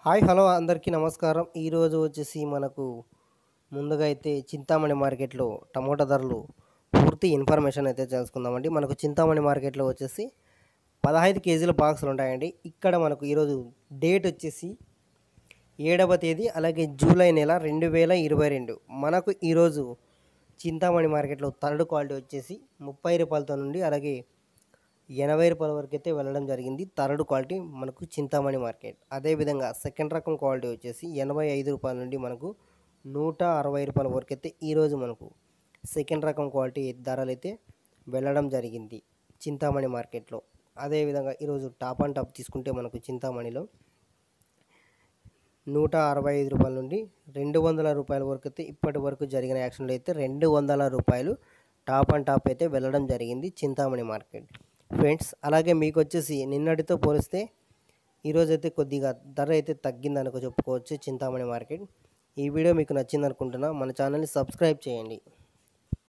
hi hello అందరికీ నమస్కారం ఈరోజు వచ్చేసి మనకు ముందుగా అయితే చింతామణి మార్కెట్లో టమోటా ధరలు పూర్తి ఇన్ఫర్మేషన్ అయితే తెలుసుకుందామండి మనకు చింతామణి మార్కెట్లో వచ్చేసి పదహైదు కేజీల బాక్సులు ఉంటాయండి ఇక్కడ మనకు ఈరోజు డేట్ వచ్చేసి ఏడవ తేదీ అలాగే జూలై నెల రెండు వేల ఇరవై రెండు మనకు ఈరోజు చింతామణి మార్కెట్లో థర్డ్ క్వాలిటీ వచ్చేసి ముప్పై రూపాయలతో నుండి అలాగే ఎనభై రూపాయల వరకు అయితే వెళ్ళడం జరిగింది థర్డ్ క్వాలిటీ మనకు చింతామణి మార్కెట్ అదేవిధంగా సెకండ్ రకం క్వాలిటీ వచ్చేసి ఎనభై ఐదు రూపాయల నుండి మనకు నూట అరవై రూపాయల వరకు అయితే ఈరోజు మనకు సెకండ్ రకం క్వాలిటీ ధరలు అయితే వెళ్ళడం జరిగింది చింతామణి మార్కెట్లో అదేవిధంగా ఈరోజు టాప్ అండ్ టాప్ తీసుకుంటే మనకు చింతామణిలో నూట అరవై ఐదు రూపాయల నుండి రెండు వందల రూపాయల వరకు అయితే ఇప్పటి వరకు జరిగిన యాక్షన్లో అయితే రెండు వందల రూపాయలు టాప్ అండ్ టాప్ అయితే వెళ్ళడం జరిగింది చింతామణి మార్కెట్ ఫ్రెండ్స్ అలాగే మీకు వచ్చేసి నిన్నటితో పోలిస్తే ఈరోజు అయితే కొద్దిగా ధర అయితే తగ్గిందనుకో చెప్పుకోవచ్చు చింతామణి మార్కెట్ ఈ వీడియో మీకు నచ్చింది అనుకుంటున్నా మన ఛానల్ని సబ్స్క్రైబ్ చేయండి